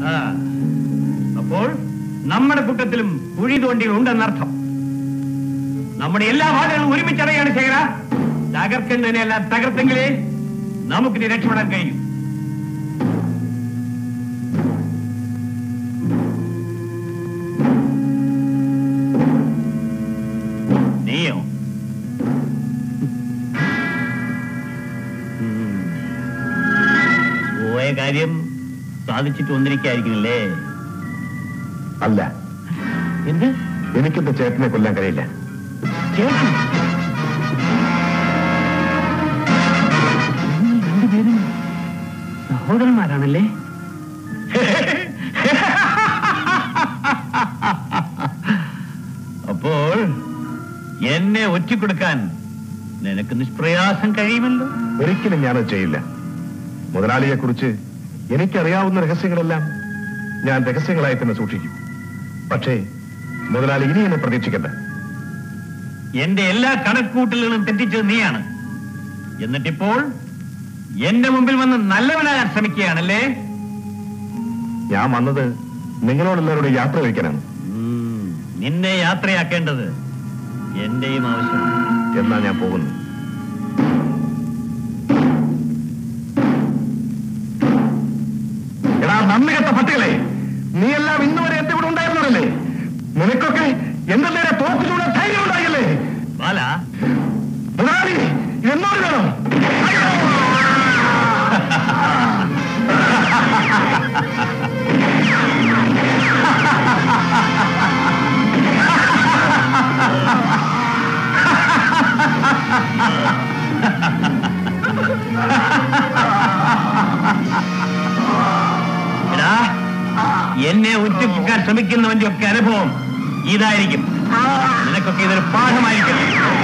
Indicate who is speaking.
Speaker 1: ആ. അപ്പോൾ നമ്മുടെ കൂട്ടത്തിലും കുഴി തോണ്ടികൾ ഉണ്ടെന്നർത്ഥം നമ്മുടെ എല്ലാ ഭാഗങ്ങളും ഒരുമിച്ചടയാണ് ശേഖര തകർക്കേണ്ടതിനെല്ലാം തകർത്തെങ്കിലേ നമുക്കിനി രക്ഷപ്പെടാൻ കഴിയും നീയോ ഉം. പോയ കാര്യം സാധിച്ചിട്ട് വന്നിരിക്കായിരിക്കുമല്ലേ
Speaker 2: അല്ല
Speaker 1: എന്ത്
Speaker 2: എനിക്കെന്റെ ചേട്ടനെ കൊല്ലാൻ കഴിയില്ല
Speaker 1: ചേട്ടൻ നിങ്ങൾ രണ്ടുപേരും സഹോദരന്മാരാണല്ലേ അപ്പോൾ എന്നെ ഒറ്റിക്കൊടുക്കാൻ നിനക്ക് നിഷ്പ്രയാസം കഴിയുമല്ലോ
Speaker 2: ഒരിക്കലും ഞാനത് ചെയ്യില്ല മുതലാളിയെ കുറിച്ച് എനിക്കറിയാവുന്ന രഹസ്യങ്ങളെല്ലാം ഞാൻ രഹസ്യങ്ങളായി തന്നെ സൂക്ഷിക്കും പക്ഷേ മുതലാളി ഇനി എന്നെ പ്രതീക്ഷിക്കണ്ട
Speaker 1: എന്റെ എല്ലാ കണക്കൂട്ടലുകളും തെറ്റിച്ചത് നീയാണ് എന്നിട്ടിപ്പോൾ എന്റെ മുമ്പിൽ വന്ന് നല്ലവനാകാൻ ശ്രമിക്കുകയാണല്ലേ
Speaker 2: ഞാൻ വന്നത് നിങ്ങളോടെല്ലാവരോടും യാത്ര കഴിക്കാനാണ്
Speaker 1: ഉം, നിന്നെ യാത്രയാക്കേണ്ടത് എന്റെയും ആവശ്യമാണ്
Speaker 2: എന്നാ ഞാൻ പോകുന്നു എടാ നന്ദി കെട്ട പട്ടികളെ നീ എല്ലാം ഇന്നുവരെ എന്റെ ഇവിടെ ഉണ്ടായിരുന്നവരല്ലേ നിനക്കൊക്കെ എന്റെ നേരെ തോക്ക് ചൂടാൻ ധൈര്യം ഉണ്ടായില്ലേ
Speaker 1: ബാല
Speaker 2: മുതലാളി എന്നോട് വേണം
Speaker 1: എടാ എന്നെ ഒറ്റക്കാൻ ശ്രമിക്കുന്നവന്റെ ഒക്കെ അനുഭവം ഇതായിരിക്കും നിനക്കൊക്കെ ഇതൊരു പാഠമായിരിക്കും